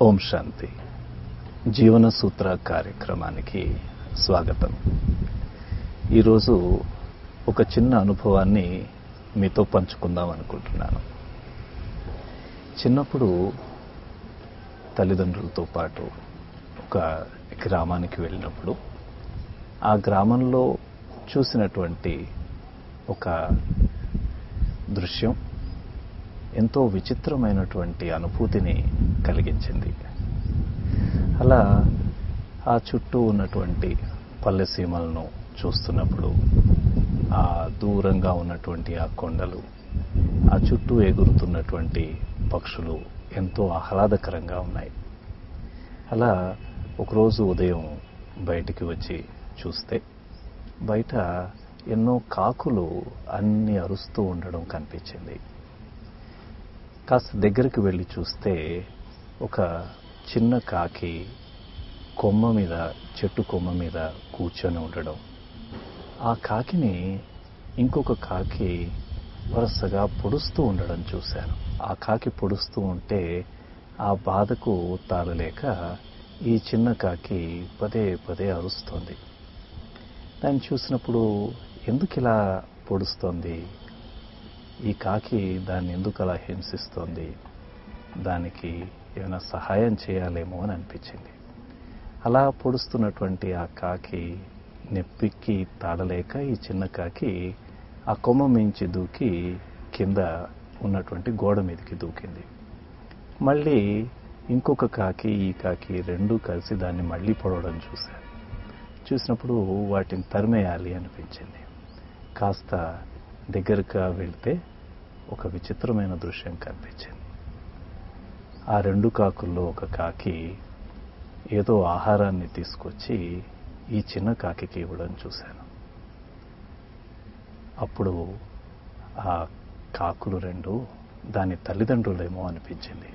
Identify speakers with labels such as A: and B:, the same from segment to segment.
A: ఓం శాంతి జీవన సూత్ర కార్యక్రమానికి స్వాగతం ఈరోజు ఒక చిన్న అనుభవాన్ని మీతో పంచుకుందాం అనుకుంటున్నాను చిన్నప్పుడు తల్లిదండ్రులతో పాటు ఒక గ్రామానికి వెళ్ళినప్పుడు ఆ గ్రామంలో చూసినటువంటి ఒక దృశ్యం ఎంతో విచిత్రమైనటువంటి అనుభూతిని కలిగించింది అలా ఆ చుట్టూ ఉన్నటువంటి పల్లె సీమలను చూస్తున్నప్పుడు ఆ దూరంగా ఉన్నటువంటి ఆ కొండలు ఆ చుట్టూ ఎగురుతున్నటువంటి పక్షులు ఎంతో ఆహ్లాదకరంగా ఉన్నాయి అలా ఒకరోజు ఉదయం బయటికి వచ్చి చూస్తే బయట ఎన్నో కాకులు అన్ని అరుస్తూ ఉండడం కనిపించింది కాస్త దగ్గరికి వెళ్ళి చూస్తే ఒక చిన్న కాకి కొమ్మ మీద చెట్టు కొమ్మ మీద కూర్చొని ఉండడం ఆ కాకిని ఇంకొక కాకి వరుసగా పొడుస్తూ ఉండడం చూశాను ఆ కాకి పొడుస్తూ ఉంటే ఆ బాధకు తాళలేక ఈ చిన్న కాకి పదే పదే అరుస్తోంది దాన్ని చూసినప్పుడు ఎందుకు ఇలా పొడుస్తోంది ఈ కాకి దాన్ని ఎందుకు అలా హింసిస్తోంది దానికి ఏమైనా సహాయం చేయాలేమో అని అనిపించింది అలా పొడుస్తున్నటువంటి ఆ కాకి నెప్పికి తాడలేక ఈ చిన్న కాకి ఆ కొమ్మ మించి దూకి కింద ఉన్నటువంటి గోడ మీదకి దూకింది మళ్ళీ ఇంకొక కాకి ఈ కాకి రెండు కలిసి దాన్ని మళ్ళీ పొడవడం చూశాను చూసినప్పుడు వాటిని తరిమేయాలి అనిపించింది కాస్త దగ్గరగా వెళ్తే ఒక విచిత్రమైన దృశ్యం కనిపించింది ఆ రెండు కాకుల్లో ఒక కాకి ఏదో ఆహారాన్ని తీసుకొచ్చి ఈ చిన్న కాకికి ఇవ్వడం చూశాను అప్పుడు ఆ కాకులు రెండు దాని తల్లిదండ్రులేమో అనిపించింది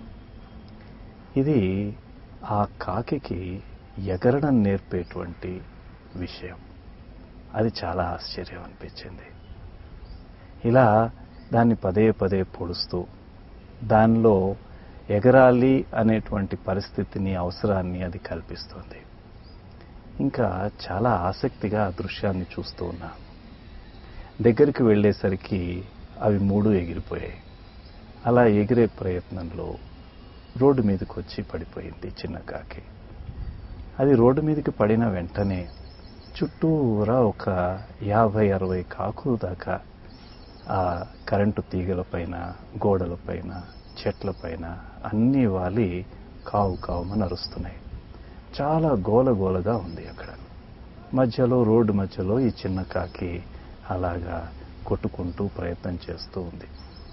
A: ఇది ఆ కాకికి ఎగరడం నేర్పేటువంటి విషయం అది చాలా ఆశ్చర్యం అనిపించింది ఇలా దాన్ని పదే పదే పొడుస్తూ దానిలో ఎగరాలి అనేటువంటి పరిస్థితిని అవసరాన్ని అది కల్పిస్తుంది ఇంకా చాలా ఆసక్తిగా ఆ దృశ్యాన్ని చూస్తూ ఉన్నా దగ్గరికి వెళ్ళేసరికి అవి మూడు ఎగిరిపోయాయి అలా ఎగిరే ప్రయత్నంలో రోడ్డు మీదకి వచ్చి పడిపోయింది చిన్న కాకి అది రోడ్డు మీదకి పడిన వెంటనే చుట్టూరా ఒక యాభై అరవై కాకులు దాకా ఆ కరెంటు తీగలపైన గోడలపైన చెట్లపైన అన్నీ వాలి కావు కావుమని అరుస్తున్నాయి చాలా గోల గోలగా ఉంది అక్కడ మధ్యలో రోడ్డు మధ్యలో ఈ చిన్న కాకి అలాగా కొట్టుకుంటూ ప్రయత్నం చేస్తూ ఉంది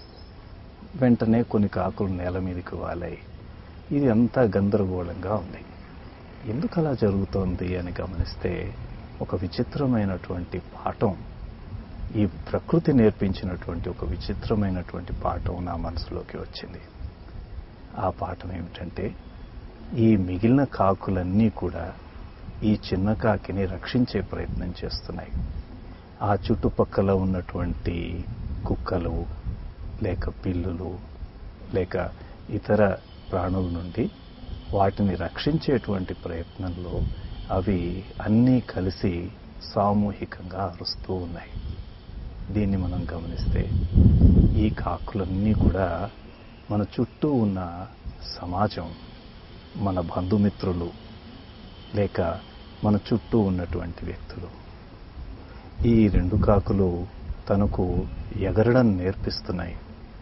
A: వెంటనే కొన్ని కాకులు నేల మీదకి వాలాయి ఇది అంతా గందరగోళంగా ఉంది ఎందుకు అలా జరుగుతోంది అని గమనిస్తే ఒక విచిత్రమైనటువంటి పాఠం ఈ ప్రకృతి నేర్పించినటువంటి ఒక విచిత్రమైనటువంటి పాఠం నా మనసులోకి వచ్చింది ఆ పాఠం ఏమిటంటే ఈ మిగిలిన కాకులన్నీ కూడా ఈ చిన్న కాకిని రక్షించే ప్రయత్నం చేస్తున్నాయి ఆ చుట్టుపక్కల ఉన్నటువంటి కుక్కలు లేక పిల్లులు లేక ఇతర ప్రాణుల నుండి వాటిని రక్షించేటువంటి ప్రయత్నంలో అవి అన్నీ కలిసి సామూహికంగా అరుస్తూ ఉన్నాయి దీన్ని మనం గమనిస్తే ఈ కాకులన్నీ కూడా మన చుట్టూ ఉన్న సమాజం మన బంధుమిత్రులు లేక మన చుట్టూ ఉన్నటువంటి వ్యక్తులు ఈ రెండు కాకులు తనకు ఎగరడం నేర్పిస్తున్నాయి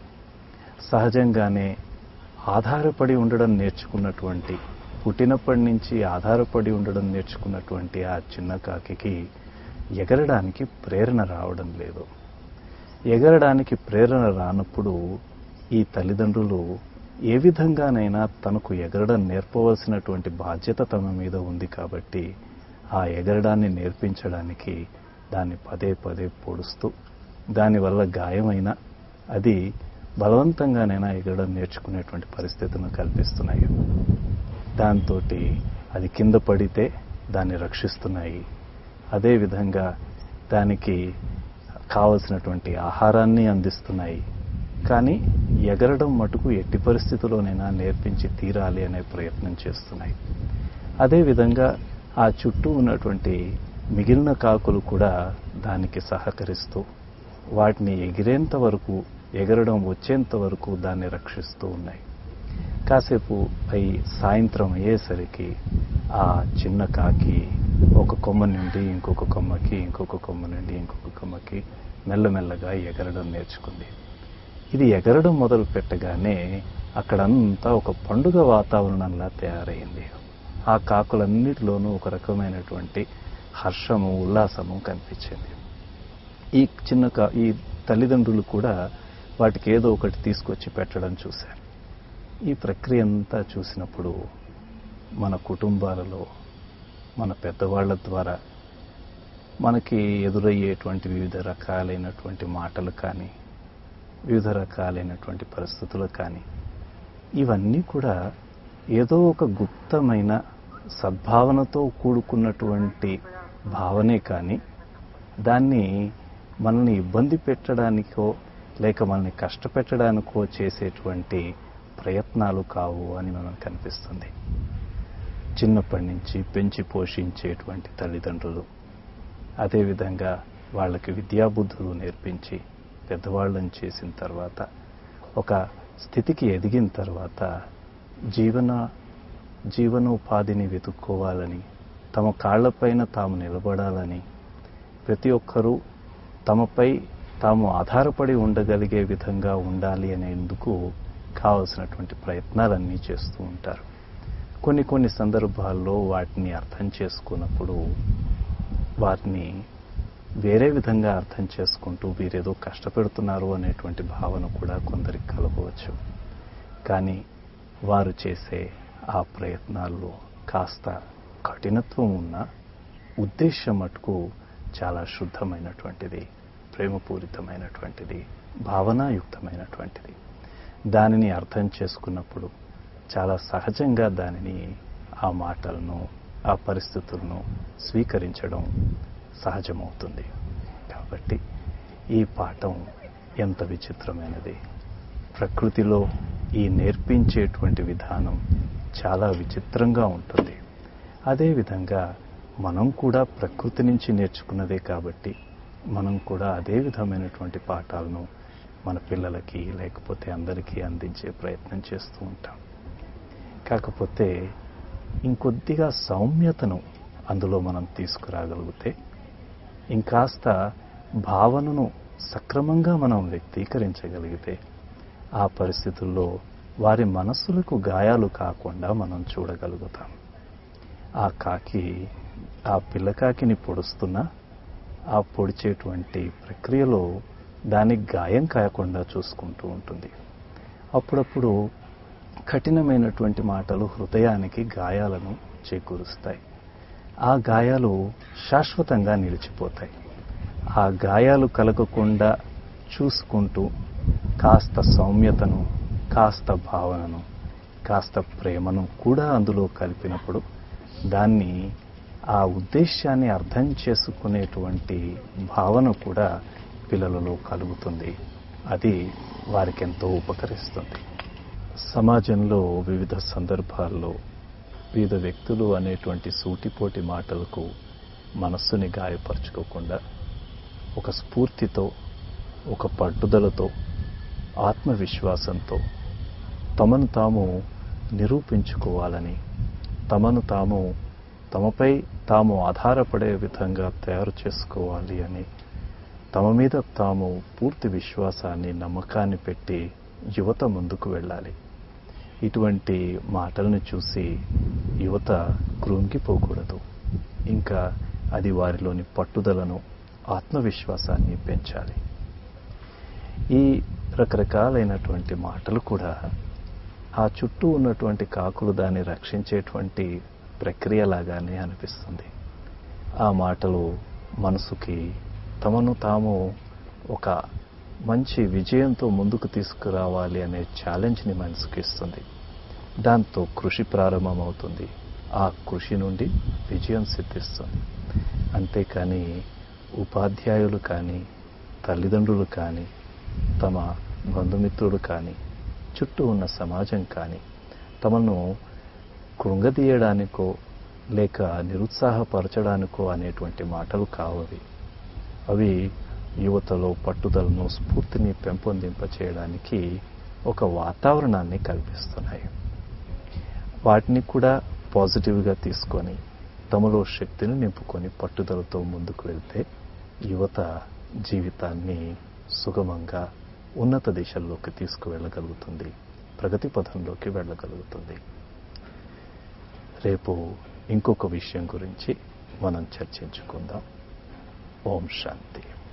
A: సహజంగానే ఆధారపడి ఉండడం నేర్చుకున్నటువంటి పుట్టినప్పటి నుంచి ఆధారపడి ఉండడం నేర్చుకున్నటువంటి ఆ చిన్న కాకి ఎగరడానికి ప్రేరణ రావడం లేదు ఎగరడానికి ప్రేరణ రానప్పుడు ఈ తల్లిదండ్రులు ఏ విధంగానైనా తనకు ఎగరడం నేర్పవలసినటువంటి బాధ్యత తమ మీద ఉంది కాబట్టి ఆ ఎగరడాన్ని నేర్పించడానికి దాన్ని పదే పదే పొడుస్తూ దానివల్ల గాయమైన అది బలవంతంగానైనా ఎగరడం నేర్చుకునేటువంటి పరిస్థితులను కల్పిస్తున్నాయి దాంతో అది కింద పడితే దాన్ని రక్షిస్తున్నాయి అదేవిధంగా దానికి కావలసినటువంటి ఆహారాన్ని అందిస్తున్నాయి కానీ ఎగరడం మటుకు ఎట్టి పరిస్థితుల్లోనైనా నేర్పించి తీరాలి అనే ప్రయత్నం చేస్తున్నాయి అదేవిధంగా ఆ చుట్టూ ఉన్నటువంటి మిగిలిన కాకులు కూడా దానికి సహకరిస్తూ వాటిని ఎగిరేంత వరకు ఎగరడం వచ్చేంత వరకు దాన్ని రక్షిస్తూ ఉన్నాయి కాసేపు అయి సాయంత్రం అయ్యేసరికి ఆ చిన్న కాకి ఒక కొమ్మ నుండి ఇంకొక కొమ్మకి ఇంకొక కొమ్మ నుండి ఇంకొక కొమ్మకి మెల్లమెల్లగా ఎగరడం నేర్చుకుంది ఇది ఎగరడం మొదలు పెట్టగానే అక్కడంతా ఒక పండుగ వాతావరణంలా తయారైంది ఆ కాకులన్నిటిలోనూ ఒక రకమైనటువంటి హర్షము ఉల్లాసము కనిపించింది ఈ చిన్న కా ఈ తల్లిదండ్రులు కూడా వాటికి ఏదో ఒకటి తీసుకొచ్చి పెట్టడం చూశారు ఈ ప్రక్రియ అంతా చూసినప్పుడు మన కుటుంబాలలో మన పెద్దవాళ్ల ద్వారా మనకి ఎదురయ్యేటువంటి వివిధ రకాలైనటువంటి మాటలు కానీ వివిధ రకాలైనటువంటి పరిస్థితులు కానీ ఇవన్నీ కూడా ఏదో ఒక గుప్తమైన సద్భావనతో కూడుకున్నటువంటి భావనే కానీ దాన్ని మనల్ని ఇబ్బంది పెట్టడానికో లేక మనల్ని కష్టపెట్టడానికో చేసేటువంటి ప్రయత్నాలు కావు అని మనకు కనిపిస్తుంది చిన్నప్పటి నుంచి పెంచి పోషించేటువంటి తల్లిదండ్రులు అదేవిధంగా వాళ్ళకి విద్యాబుద్ధులు నేర్పించి పెద్దవాళ్ళని చేసిన తర్వాత ఒక స్థితికి ఎదిగిన తర్వాత జీవన జీవనోపాధిని వెతుక్కోవాలని తమ కాళ్లపైన తాము నిలబడాలని ప్రతి ఒక్కరూ తమపై తాము ఆధారపడి ఉండగలిగే విధంగా ఉండాలి అనేందుకు కావలసినటువంటి ప్రయత్నాలన్నీ చేస్తూ ఉంటారు కొన్ని కొన్ని సందర్భాల్లో వాటిని అర్థం చేసుకున్నప్పుడు వాటిని వేరే విధంగా అర్థం చేసుకుంటూ వీరేదో కష్టపెడుతున్నారు అనేటువంటి భావన కూడా కొందరికి కలగవచ్చు కానీ వారు చేసే ఆ ప్రయత్నాల్లో కాస్త కఠినత్వం ఉన్న ఉద్దేశం మటుకు చాలా శుద్ధమైనటువంటిది ప్రేమపూరితమైనటువంటిది భావనాయుక్తమైనటువంటిది దానిని అర్థం చేసుకున్నప్పుడు చాలా సహజంగా దానిని ఆ మాటలను ఆ పరిస్థితులను స్వీకరించడం సహజమవుతుంది కాబట్టి ఈ పాఠం ఎంత విచిత్రమైనది ప్రకృతిలో ఈ నేర్పించేటువంటి విధానం చాలా విచిత్రంగా ఉంటుంది అదేవిధంగా మనం కూడా ప్రకృతి నుంచి నేర్చుకున్నదే కాబట్టి మనం కూడా అదే విధమైనటువంటి పాఠాలను మన పిల్లలకి లేకపోతే అందరికీ అందించే ప్రయత్నం చేస్తూ ఉంటాం కాకపోతే ఇంకొద్దిగా సౌమ్యతను అందులో మనం తీసుకురాగలిగితే ఇంకాస్త భావనను సక్రమంగా మనం వ్యక్తీకరించగలిగితే ఆ పరిస్థితుల్లో వారి మనస్సులకు గాయాలు కాకుండా మనం చూడగలుగుతాం ఆ కాకి ఆ పిల్లకాకిని పొడుస్తున్నా ఆ పొడిచేటువంటి ప్రక్రియలో దానికి గాయం కాకుండా చూసుకుంటూ ఉంటుంది అప్పుడప్పుడు కఠినమైనటువంటి మాటలు హృదయానికి గాయాలను చేకూరుస్తాయి ఆ గాయాలు శాశ్వతంగా నిలిచిపోతాయి ఆ గాయాలు కలగకుండా చూసుకుంటూ కాస్త సౌమ్యతను కాస్త భావనను కాస్త ప్రేమను కూడా అందులో కలిపినప్పుడు దాన్ని ఆ ఉద్దేశాన్ని అర్థం చేసుకునేటువంటి భావన కూడా పిల్లలలో కలుగుతుంది అది వారికి ఎంతో ఉపకరిస్తుంది సమాజంలో వివిధ సందర్భాల్లో వివిధ వ్యక్తులు అనేటువంటి సూటిపోటి మాటలకు మనస్సుని గాయపరచుకోకుండా ఒక స్ఫూర్తితో ఒక పట్టుదలతో ఆత్మవిశ్వాసంతో తమను తాము నిరూపించుకోవాలని తమను తాము తమపై తాము ఆధారపడే విధంగా తయారు చేసుకోవాలి అని తమ మీద తాము పూర్తి విశ్వాసాన్ని నమ్మకాన్ని పెట్టి యువత ముందుకు వెళ్ళాలి ఇటువంటి మాటలను చూసి యువత కృంగిపోకూడదు ఇంకా అది వారిలోని పట్టుదలను ఆత్మవిశ్వాసాన్ని పెంచాలి ఈ రకరకాలైనటువంటి మాటలు కూడా ఆ చుట్టూ ఉన్నటువంటి కాకులు దాన్ని రక్షించేటువంటి ప్రక్రియలాగానే అనిపిస్తుంది ఆ మాటలు మనసుకి తమను తాము ఒక మంచి విజయంతో ముందుకు తీసుకురావాలి అనే ఛాలెంజ్ని మనసుకి ఇస్తుంది దాంతో కృషి ప్రారంభమవుతుంది ఆ కృషి నుండి విజయం సిద్ధిస్తుంది అంతేకాని ఉపాధ్యాయులు కానీ తల్లిదండ్రులు కానీ తమ బంధుమిత్రుడు కానీ చుట్టూ ఉన్న సమాజం కానీ తమను కృంగదీయడానికో లేక నిరుత్సాహపరచడానికో అనేటువంటి మాటలు కావవి అవి యువతలో పట్టుదలను స్ఫూర్తిని పెంపొందింపచేయడానికి ఒక వాతావరణాన్ని కల్పిస్తున్నాయి వాటిని కూడా పాజిటివ్గా తీసుకొని తమలో శక్తిని నింపుకొని పట్టుదలతో ముందుకు వెళ్తే యువత జీవితాన్ని సుగమంగా ఉన్నత దిశల్లోకి తీసుకువెళ్ళగలుగుతుంది ప్రగతి పథంలోకి వెళ్ళగలుగుతుంది రేపు ఇంకొక విషయం గురించి మనం చర్చించుకుందాం ఓం శాంతి